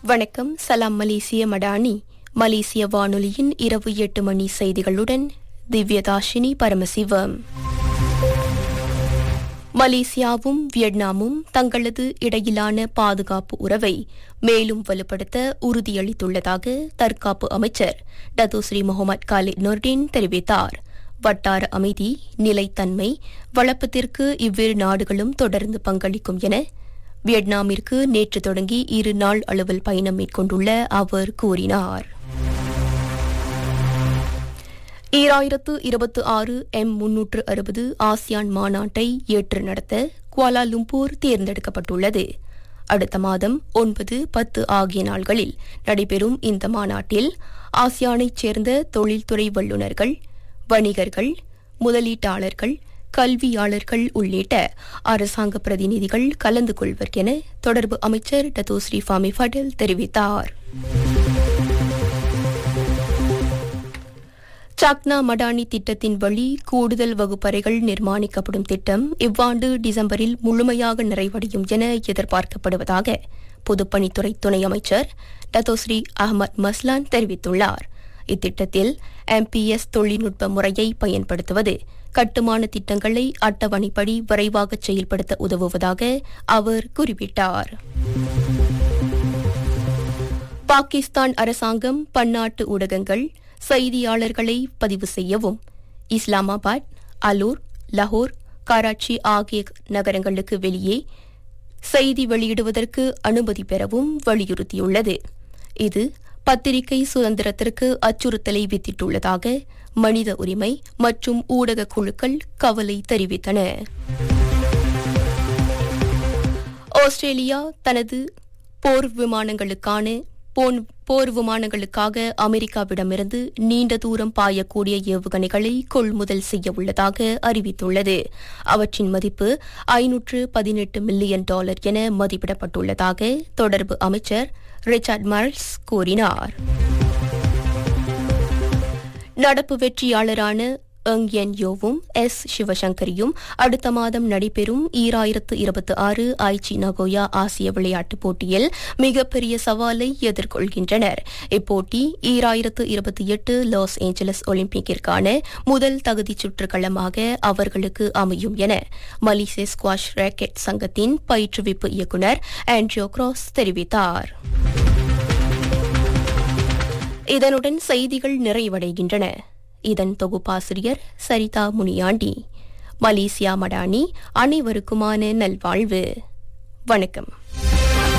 வணக்கம் சலாம் மலேசிய மடானி மலேசிய வானொலியின் இரவு எட்டு மணி செய்திகளுடன் திவ்யதாஷினி பரமசிவம் மலேசியாவும் வியட்நாமும் தங்களது இடையிலான பாதுகாப்பு உறவை மேலும் வலுப்படுத்த உறுதியளித்துள்ளதாக தற்காப்பு அமைச்சர் டத்தோஸ்ரீ முகமது காலித் நொர்டின் தெரிவித்தார் வட்டார அமைதி நிலைத்தன்மை வளப்பத்திற்கு இவ்விரு நாடுகளும் தொடர்ந்து பங்களிக்கும் என வியட்நாமிற்கு நேற்று தொடங்கி இரு நாள் அளவில் பயணம் மேற்கொண்டுள்ள அவர் கூறினார் ஈராயிரத்து இருபத்தி ஆறு எம் முன்னூற்று அறுபது ஆசியான் மாநாட்டை ஏற்று நடத்த குவாலாலும்பூர் தேர்ந்தெடுக்கப்பட்டுள்ளது அடுத்த மாதம் ஒன்பது பத்து ஆகிய நாள்களில் நடைபெறும் இந்த மாநாட்டில் ஆசியானைச் சேர்ந்த தொழில்துறை வல்லுநர்கள் வணிகர்கள் முதலீட்டாளர்கள் கல்வியாளர்கள் உள்ளிட்ட அரசாங்க பிரதிநிதிகள் கலந்து கொள்வர் என தொடர்பு அமைச்சர் டத்தோஸ்ரீ ஃபாமி ஃபடல் தெரிவித்தார் சாக்னா மடானி திட்டத்தின் வழி கூடுதல் வகுப்பறைகள் நிர்மாணிக்கப்படும் திட்டம் இவ்வாண்டு டிசம்பரில் முழுமையாக நிறைவடையும் என எதிர்பார்க்கப்படுவதாக பொதுப்பணித்துறை துணை அமைச்சர் டத்தோஸ்ரீ அகமது மஸ்லான் தெரிவித்துள்ளார் இத்திட்டத்தில் எம்பிஎஸ் தொழில்நுட்ப முறையை பயன்படுத்துவது கட்டுமான திட்டங்களை அட்டவணைப்படி விரைவாக செயல்படுத்த உதவுவதாக அவர் குறிப்பிட்டார் பாகிஸ்தான் அரசாங்கம் பன்னாட்டு ஊடகங்கள் செய்தியாளர்களை பதிவு செய்யவும் இஸ்லாமாபாத் அலூர் லஹோர் கராச்சி ஆகிய நகரங்களுக்கு வெளியே செய்தி வெளியிடுவதற்கு அனுமதி பெறவும் வலியுறுத்தியுள்ளது இது பத்திரிகை சுதந்திரத்திற்கு அச்சுறுத்தலை வித்திட்டுள்ளதாக மனித உரிமை மற்றும் ஊடக குழுக்கள் கவலை தெரிவித்தன ஆஸ்திரேலியா தனது போர் விமானங்களுக்கான போர் விமானங்களுக்காக அமெரிக்காவிடமிருந்து நீண்ட தூரம் பாயக்கூடிய ஏவுகணைகளை கொள்முதல் செய்ய உள்ளதாக அறிவித்துள்ளது அவற்றின் மதிப்பு ஐநூற்று பதினெட்டு மில்லியன் டாலர் என மதிப்பிடப்பட்டுள்ளதாக தொடர்பு அமைச்சர் ரிச்சர்ட் மார்ஸ் கூறினார் நடப்பு வெற்றியாளரான எங் என் யோவும் எஸ் சிவசங்கரியும் அடுத்த மாதம் நடைபெறும் ஈராயிரத்து இருபத்தி ஆறு ஐச்சி நகோயா ஆசிய விளையாட்டுப் போட்டியில் மிகப்பெரிய சவாலை எதிர்கொள்கின்றனர் இப்போட்டி ஈராயிரத்து இருபத்தி எட்டு லாஸ் ஏஞ்சலஸ் ஒலிம்பிக்கிற்கான முதல் தகுதிச் சுற்று களமாக அவர்களுக்கு அமையும் என மலேசிய ஸ்குவாஷ் ராக்கெட் சங்கத்தின் பயிற்றுவிப்பு இயக்குநர் ஆண்ட்ரியோ கிராஸ் தெரிவித்தார் இதனுடன் செய்திகள் நிறைவடைகின்றன இதன் தொகுப்பாசிரியர் சரிதா முனியாண்டி மலேசியா மடானி அனைவருக்குமான நல்வாழ்வு வணக்கம்